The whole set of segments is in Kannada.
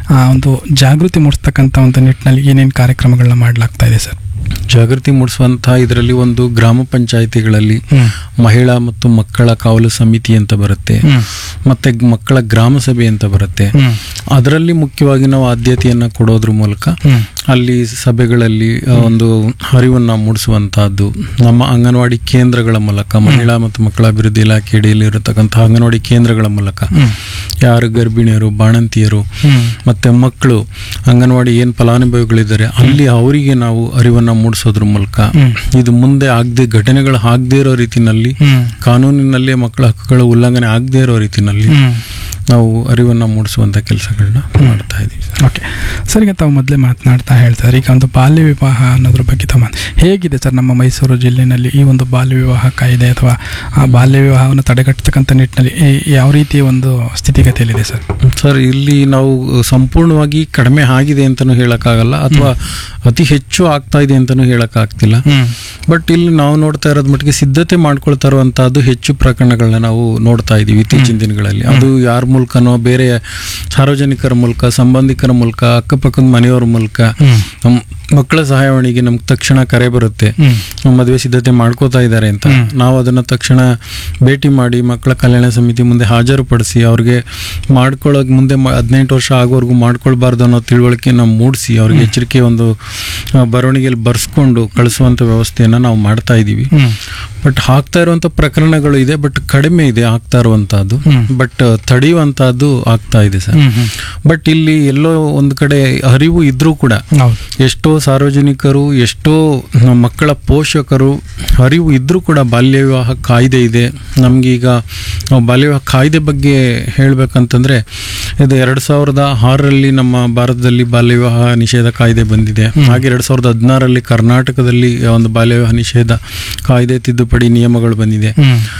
ಆ, ಒಂದು ಜಾಗೃತಿ ಮೂಡಿಸ್ತಕ್ಕಂಥ ಒಂದು ನಿಟ್ಟಿನಲ್ಲಿ ಏನೇನು ಕಾರ್ಯಕ್ರಮಗಳನ್ನ ಮಾಡಲಾಗ್ತಾ ಇದೆ ಸರ್ ಜಾಗೃತಿ ಮೂಡಿಸುವಂತಹ ಇದರಲ್ಲಿ ಒಂದು ಗ್ರಾಮ ಪಂಚಾಯಿತಿಗಳಲ್ಲಿ ಮಹಿಳಾ ಮತ್ತು ಮಕ್ಕಳ ಕಾವಲು ಸಮಿತಿ ಅಂತ ಬರುತ್ತೆ ಮತ್ತೆ ಗ್- ಮಕ್ಕಳ ಗ್ರಾಮ ಸಭೆ ಅಂತ ಬರುತ್ತೆ ಅದರಲ್ಲಿ ಮುಖ್ಯವಾಗಿ ನಾವು ಆದ್ಯತೆಯನ್ನ ಕೊಡೋದ್ರ ಮೂಲಕ ಅಲ್ಲಿ ಸಭೆಗಳಲ್ಲಿ ಆ, ಒಂದು ಅರಿವನ್ನ ಮೂಡಿಸುವಂತಹದ್ದು ನಮ್ಮ ಅಂಗನವಾಡಿ ಕೇಂದ್ರಗಳ ಮೂಲಕ ಮಹಿಳಾ ಮತ್ತು ಮಕ್ಕಳ ಅಭಿವೃದ್ಧಿ ಇಲಾಖೆ ಅಡಿಯಲ್ಲಿ ಇರತಕ್ಕಂತಹ ಅಂಗನವಾಡಿ ಕೇಂದ್ರಗಳ ಮೂಲಕ ಯಾರು ಗರ್ಭಿಣಿಯರು ಬಾಣಂತಿಯರು ಮತ್ತೆ ಮಕ್ಕಳು ಅಂಗನವಾಡಿ ಏನು ಫಲಾನುಭವಿಗಳಿದ್ದಾರೆ ಅಲ್ಲಿ ಅವರಿಗೆ ನಾವು ಅರಿವನ್ನ ಮೂಡಿಸೋದ್ರ ಮೂಲಕ ಇದು ಮುಂದೆ ಆಗದೆ ಘಟನೆಗಳು ಆಗದೇ ಇರೋ ರೀತಿನಲ್ಲಿ ಕಾನೂನಿನಲ್ಲಿ ಮಕ್ಕಳ ಹಕ್ಕುಗಳ ಉಲ್ಲಂಘನೆ ಆಗದೇ ಇರೋ ರೀತಿನಲ್ಲಿ ನಾವು ಅರಿವನ್ನ ಮೂಡಿಸುವಂತ ಕೆಲಸಗಳನ್ನ ಮಾಡ್ತಾ ಇದ್ದೀವಿ ಸರ್. ಓಕೆ ಸರ್ ಈಗ ತಾವು ಮೊದಲೇ ಮಾತನಾಡ್ತಾ ಹೇಳ್ತಾರೆ ಈಗ ಒಂದು ಬಾಲ್ಯ ವಿವಾಹ ಅನ್ನೋದ್ರ ಬಗ್ಗೆ ತಾವು ಮಾತ್- ಹೇಗಿದೆ ಸರ್ ನಮ್ಮ ಮೈಸೂರು ಜಿಲ್ಲೆಯಲ್ಲಿ ಈ ಒಂದು ಬಾಲ್ಯ ವಿವಾಹ ಕಾಯ್ದೆ ಅಥವಾ ಆ ಬಾಲ್ಯ ವಿವಾಹವನ್ನು ತಡೆಗಟ್ಟತಕ್ಕಂಥ ನಿಟ್ಟಿನಲ್ಲಿ ಈ- ಯಾವ ರೀತಿಯ ಒಂದು ಸ್ಥಿತಿಗತಿಯಲ್ಲಿದೆ ಸರ್ ಸರ್ ಇಲ್ಲಿ ನಾವು ಸಂಪೂರ್ಣವಾಗಿ ಕಡಿಮೆ ಆಗಿದೆ ಅಂತಲೂ ಹೇಳಕ್ಕಾಗಲ್ಲ ಅಥವಾ ಅತಿ ಹೆಚ್ಚು ಆಗ್ತಾ ಇದೆ ಅಂತಲೂ ಹೇಳಕ್ಕಾಗ್ತಿಲ್ಲ ಬಟ್ ಇಲ್ಲಿ ನಾವು ನೋಡ್ತಾ ಇರೋದ್ ಮಟ್ಟಿಗೆ ಸಿದ್ಧತೆ ಮಾಡ್ಕೊಳ್ತಾ ಇರುವಂತಹದ್ದು ಹೆಚ್ಚು ಪ್ರಕರಣಗಳನ್ನ ನಾವು ನೋಡ್ತಾ ಇದೀವಿ ಇತ್ತೀಚಿನ ದಿನಗಳಲ್ಲಿ ಅದು ಯಾರ ಮೂಲಕನೋ ಬೇರೆ ಸಾರ್ವಜನಿಕರ ಮೂಲಕ ಸಂಬಂಧಿಕರ ಮೂಲಕ ಅಕ್ಕಪಕ್ಕದ ಮನೆಯವರ ಮೂಲಕ ನಮ್ ಮಕ್ಕಳ ಸಹಾಯವಾಣಿಗೆ ನಮ್ಗೆ ತಕ್ಷಣ ಕರೆ ಬರುತ್ತೆ ನಮ್ಮ ಮದುವೆ ಸಿದ್ಧತೆ ಮಾಡ್ಕೋತಾ ಇದ್ದಾರೆ ಅಂತ ನಾವು ಅದನ್ನ ತಕ್ಷಣ ಭೇಟಿ ಮಾಡಿ ಮಕ್ಕಳ ಕಲ್ಯಾಣ ಸಮಿತಿ ಮುಂದೆ ಹಾಜರುಪಡಿಸಿ ಅವ್ರಿಗೆ ಮಾಡ್ಕೊಳ್ಳೋಕೆ ಮುಂದೆ ಮ- ಹದಿನೆಂಟು ವರ್ಷ ಆಗೋವರೆಗೂ ಮಾಡ್ಕೊಳ್ಬಾರ್ದು ಅನ್ನೋ ತಿಳುವಳಿಕೆ ನಾವು ಮೂಡಿಸಿ ಅವ್ರಿಗೆ ಎಚ್ಚರಿಕೆ ಒಂದು ಆ, ಬರವಣಿಗೆಯಲ್ಲಿ ಬರ್ಸ್ಕೊಂಡು ಕಳಿಸುವಂತ ವ್ಯವಸ್ಥೆಯನ್ನ ನಾವು ಮಾಡ್ತಾ ಇದ್ದೀವಿ ಬಟ್ ಆಗ್ತಾ ಇರುವಂತ ಪ್ರಕರಣಗಳು ಇದೆ ಬಟ್ ಕಡಿಮೆ ಇದೆ ಆಗ್ತಾ ಇರುವಂತಹದ್ದು ಬಟ್ ತಡೆಯುವಂತಹದ್ದು ಆಗ್ತಾ ಇದೆ ಸರ್ ಬಟ್ ಇಲ್ಲಿ ಎಲ್ಲೋ ಒಂದು ಕಡೆ ಅರಿವು ಇದ್ರೂ ಕೂಡ ಹೌದು ಎಷ್ಟೋ ಸಾರ್ವಜನಿಕರು ಎಷ್ಟೋ ಮಕ್ಕಳ ಪೋಷಕರು ಅರಿವು ಇದ್ರೂ ಕೂಡ ಬಾಲ್ಯ ವಿವಾಹ ಕಾಯ್ದೆ ಇದೆ ನಮ್ಗೀಗ ಬಾಲ್ಯ ವಿವಾಹ ಕಾಯ್ದೆ ಬಗ್ಗೆ ಹೇಳ್ಬೇಕಂತಂದ್ರೆ ಇದು ಎರಡ್ ಸಾವಿರದ ಆರರಲ್ಲಿ ನಮ್ಮ ಭಾರತದಲ್ಲಿ ಬಾಲ್ಯ ವಿವಾಹ ನಿಷೇಧ ಕಾಯ್ದೆ ಬಂದಿದೆ ಹಾಗೆ ಎರಡ್ ಸಾವಿರದ ಹದಿನಾರರಲ್ಲಿ ಕರ್ನಾಟಕದಲ್ಲಿ ಒಂದು ಬಾಲ್ಯ ವಿವಾಹ ನಿಷೇಧ ಕಾಯ್ದೆ ತಿದ್ದುಪಡಿ ನಿಯಮಗಳು ಬಂದಿದೆ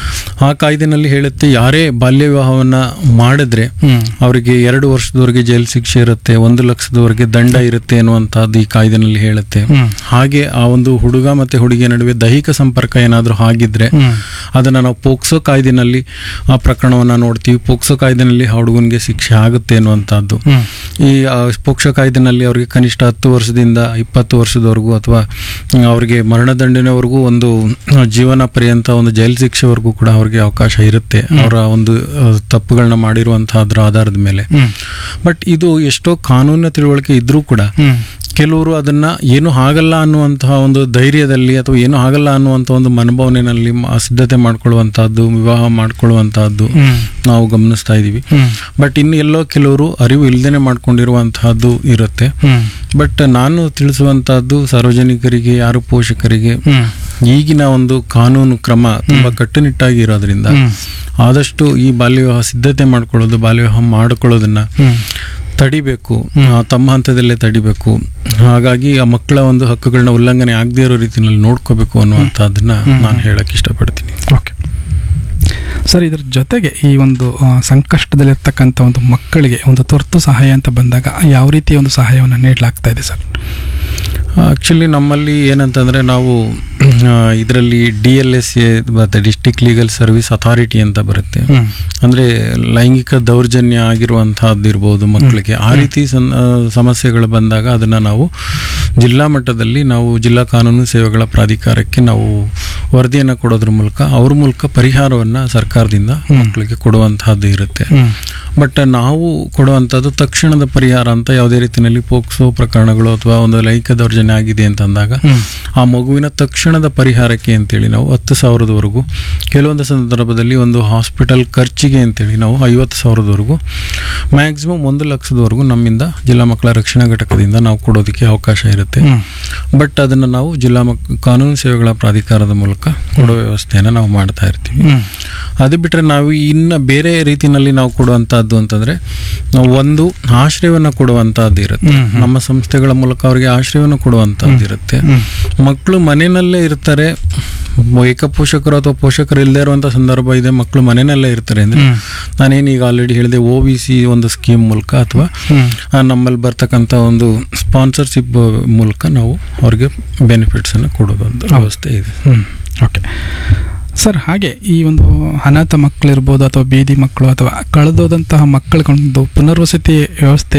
ಆ ಕಾಯ್ದೆನಲ್ಲಿ ಹೇಳುತ್ತೆ ಯಾರೇ ಬಾಲ್ಯ ವಿವಾಹವನ್ನ ಮಾಡಿದ್ರೆ ಅವರಿಗೆ ಎರಡು ವರ್ಷದವರೆಗೆ ಜೈಲು ಶಿಕ್ಷೆ ಇರುತ್ತೆ ಒಂದು ಲಕ್ಷದವರೆಗೆ ದಂಡ ಇರುತ್ತೆ ಅನ್ನುವಂತಹದ್ದು ಈ ಕಾಯ್ದೆನಲ್ಲಿ ಹೇಳುತ್ತೆ ಹಾಗೆ ಆ ಒಂದು ಹುಡುಗ ಮತ್ತೆ ಹುಡುಗಿಯ ನಡುವೆ ದೈಹಿಕ ಸಂಪರ್ಕ ಏನಾದರೂ ಆಗಿದ್ರೆ ಅದನ್ನ ನಾವು ಪೋಕ್ಸೋ ಕಾಯ್ದೆನಲ್ಲಿ ಆ ಪ್ರಕರಣವನ್ನ ನೋಡ್ತೀವಿ ಪೋಕ್ಸೋ ಕಾಯ್ದೆನಲ್ಲಿ ಆ ಹುಡುಗನಿಗೆ ಶಿಕ್ಷೆ ಆಗುತ್ತೆ ಅನ್ನುವಂಥದ್ದು ಈ ಆ, ಪೋಕ್ಸೋ ಕಾಯ್ದೆನಲ್ಲಿ ಅವರಿಗೆ ಕನಿಷ್ಠ ಹತ್ತು ವರ್ಷದಿಂದ ಇಪ್ಪತ್ತು ವರ್ಷದವರೆಗೂ ಅಥವಾ ಹ್ಮ್, ಅವರಿಗೆ ಮರಣದಂಡನೆವರೆಗೂ ಒಂದು ಆ, ಜೀವನ ಪರ್ಯಂತ ಒಂದು ಜೈಲು ಶಿಕ್ಷೆವರೆಗೂ ಕೂಡ ಅವ್ರಿಗೆ ಅವಕಾಶ ಇರುತ್ತೆ ಅವರ ಒಂದು ಆ, ತಪ್ಪುಗಳನ್ನ ಮಾಡಿರುವಂತಹದ್ರ ಆಧಾರದ ಮೇಲೆ ಬಟ್ ಇದು ಎಷ್ಟೋ ಕಾನೂನಿನ ತಿಳುವಳಿಕೆ ಇದ್ರೂ ಕೂಡ ಕೆಲವರು ಅದನ್ನ ಏನು ಆಗಲ್ಲ ಅನ್ನುವಂತಹ ಒಂದು ಧೈರ್ಯದಲ್ಲಿ ಅಥವಾ ಏನು ಆಗಲ್ಲ ಅನ್ನುವಂಥ ಒಂದು ಮನೋಭಾವನೆಯಲ್ಲಿ ಮ- ಸಿದ್ಧತೆ ಮಾಡ್ಕೊಳ್ಳುವಂತಹದ್ದು ವಿವಾಹ ಮಾಡ್ಕೊಳ್ಳುವಂತಹದ್ದು ನಾವು ಗಮನಿಸ್ತಾ ಇದೀವಿ ಬಟ್ ಇನ್ನು ಎಲ್ಲೋ ಕೆಲವರು ಅರಿವು ಇಲ್ದೇನೆ ಮಾಡ್ಕೊಂಡಿರುವಂತಹದ್ದು ಇರುತ್ತೆ ಬಟ್ ನಾನು ತಿಳಿಸುವಂತಹದ್ದು ಸಾರ್ವಜನಿಕರಿಗೆ ಯಾರು ಪೋಷಕರಿಗೆ ಈಗಿನ ಒಂದು ಕಾನೂನು ಕ್ರಮ ತುಂಬಾ ಕಟ್ಟುನಿಟ್ಟಾಗಿ ಇರೋದ್ರಿಂದ ಆದಷ್ಟು ಈ ಬಾಲ್ಯ ವಿವಾಹ ಸಿದ್ಧತೆ ಮಾಡ್ಕೊಳ್ಳೋದು ಬಾಲ್ಯ ವಿವಾಹ ಮಾಡ್ಕೊಳ್ಳೋದನ್ನ ತಡಿಬೇಕು ಆ, ತಮ್ಮ ಹಂತದಲ್ಲೇ ತಡಿಬೇಕು ಹಾಗಾಗಿ ಆ ಮಕ್ಕಳ ಒಂದು ಹಕ್ಕುಗಳನ್ನ ಉಲ್ಲಂಘನೆ ಆಗದೇ ಇರೋ ರೀತಿಯಲ್ಲಿ ನೋಡ್ಕೋಬೇಕು ಅನ್ನುವಂಥದ್ದನ್ನ ನಾನು ಹೇಳಕ್ ಇಷ್ಟಪಡ್ತೀನಿ ಓಕೆ ಸರ್ ಇದ್ರ ಜೊತೆಗೆ ಈ ಒಂದು ಆ, ಸಂಕಷ್ಟದಲ್ಲಿರ್ತಕ್ಕಂಥ ಒಂದು ಮಕ್ಕಳಿಗೆ ಒಂದು ತುರ್ತು ಸಹಾಯ ಅಂತ ಬಂದಾಗ ಯಾವ ರೀತಿಯ ಒಂದು ಸಹಾಯವನ್ನು ನೀಡಲಾಗ್ತಾ ಇದೆ ಸರ್ ಆಕ್ಚುಲಿ ನಮ್ಮಲ್ಲಿ ಏನಂತಂದ್ರೆ ನಾವು ಇದರಲ್ಲಿ ಡಿ ಎಲ್ ಎಸ್ ಎ ಮತ್ತೆ ಡಿಸ್ಟಿಕ್ ಲೀಗಲ್ ಸರ್ವಿಸ್ ಅಥಾರಿಟಿ ಅಂತ ಬರುತ್ತೆ ಅಂದ್ರೆ ಲೈಂಗಿಕ ದೌರ್ಜನ್ಯ ಆಗಿರುವಂತಹದ್ದು ಇರ್ಬೋದು ಮಕ್ಕಳಿಗೆ ಆ ರೀತಿ ಸನ್- ಆ, ಸಮಸ್ಯೆಗಳು ಬಂದಾಗ ಅದನ್ನ ನಾವು ಜಿಲ್ಲಾ ಮಟ್ಟದಲ್ಲಿ ನಾವು ಜಿಲ್ಲಾ ಕಾನೂನು ಸೇವೆಗಳ ಪ್ರಾಧಿಕಾರಕ್ಕೆ ನಾವು ವರದಿಯನ್ನು ಕೊಡೋದ್ರ ಮೂಲಕ ಅವ್ರ ಮೂಲಕ ಪರಿಹಾರವನ್ನ ಸರ್ಕಾರದಿಂದ ಮಕ್ಕಳಿಗೆ ಕೊಡುವಂತಹದ್ದು ಇರುತ್ತೆ ಬಟ್ ನಾವು ಕೊಡುವಂಥದ್ದು ತಕ್ಷಣದ ಪರಿಹಾರ ಅಂತ ಯಾವುದೇ ರೀತಿಯಲ್ಲಿ ಪೋಕ್ಸೋ ಪ್ರಕರಣಗಳು ಅಥವಾ ಒಂದು ಲೈಂಗಿಕ ದೌರ್ಜನ್ಯ ಆಗಿದೆ ಅಂತಂದಾಗ ಆ ಮಗುವಿನ ತಕ್ಷಣದ ಪರಿಹಾರಕ್ಕೆ ಅಂತೇಳಿ ನಾವು ಹತ್ತು ಸಾವಿರದವರೆಗೂ ಕೆಲವೊಂದು ಸಂದರ್ಭದಲ್ಲಿ ಒಂದು ಹಾಸ್ಪಿಟಲ್ ಖರ್ಚಿಗೆ ಅಂತೇಳಿ ನಾವು ಐವತ್ತು ಸಾವಿರದವರೆಗೂ ಮ್ಯಾಕ್ಸಿಮಮ್ ಒಂದು ಲಕ್ಷದವರೆಗೂ ನಮ್ಮಿಂದ ಜಿಲ್ಲಾ ಮಕ್ಕಳ ರಕ್ಷಣಾ ಘಟಕದಿಂದ ನಾವು ಕೊಡೋದಕ್ಕೆ ಅವಕಾಶ ಇರುತ್ತೆ ಬಟ್ ಅದನ್ನು ನಾವು ಜಿಲ್ಲಾ ಮಕ್ ಕಾನೂನು ಸೇವೆಗಳ ಪ್ರಾಧಿಕಾರದ ಮೂಲಕ ಕೊಡೋ ವ್ಯವಸ್ಥೆಯನ್ನು ನಾವು ಮಾಡ್ತಾ ಇರ್ತೀವಿ ಅದು ಬಿಟ್ಟರೆ ನಾವು ಇನ್ನು ಬೇರೆ ರೀತಿಯಲ್ಲಿ ನಾವು ಕೊಡುವಂತಹದ್ದು ಅಂತಂದ್ರೆ ನಾವು ಒಂದು ಆಶ್ರಯವನ್ನು ಕೊಡುವಂತಹದ್ದು ಇರುತ್ತೆ ನಮ್ಮ ಸಂಸ್ಥೆಗಳ ಮೂಲಕ ಅವರಿಗೆ ಆಶ್ರಯವನ್ನು ಕೊಡುವಂತಹದ್ದು ಇರುತ್ತೆ ಮಕ್ಕಳು ಮನೆಯಲ್ಲೇ ಇರ್ತಾರೆ ಏಕ ಪೋಷಕರು ಅಥವಾ ಪೋಷಕರು ಇಲ್ಲದೆ ಇರುವಂತ ಸಂದರ್ಭ ಇದೆ ಮಕ್ಕಳು ಮನೆಯಲ್ಲೇ ಇರ್ತಾರೆ ಅಂದ್ರೆ ನಾನೇನು ಈಗ ಆಲ್ರೆಡಿ ಹೇಳಿದೆ ಒ ಬಿ ಸಿ ಒಂದು ಸ್ಕೀಮ್ ಮೂಲಕ ಅಥವಾ ಆ, ನಮ್ಮಲ್ಲಿ ಬರ್ತಕ್ಕಂಥ ಒಂದು ಸ್ಪಾನ್ಸರ್ಶಿಪ್ ಮೂಲಕ ನಾವು ಅವ್ರಿಗೆ ಬೆನಿಫಿಟ್ಸ್ ಅನ್ನು ಕೊಡೋದೊಂದು ವ್ಯವಸ್ಥೆ ಇದೆ ಓಕೆ ಸರ್ ಹಾಗೆ ಈ ಒಂದು ಅನಾಥ ಮಕ್ಕಳಿರ್ಬೋದು ಅಥವಾ ಬೀದಿ ಮಕ್ಕಳು ಅಥವಾ ಕಳೆದೋದಂತಹ ಮಕ್ಕಳಿಗೊಂದು ಪುನರ್ವಸತಿ ವ್ಯವಸ್ಥೆ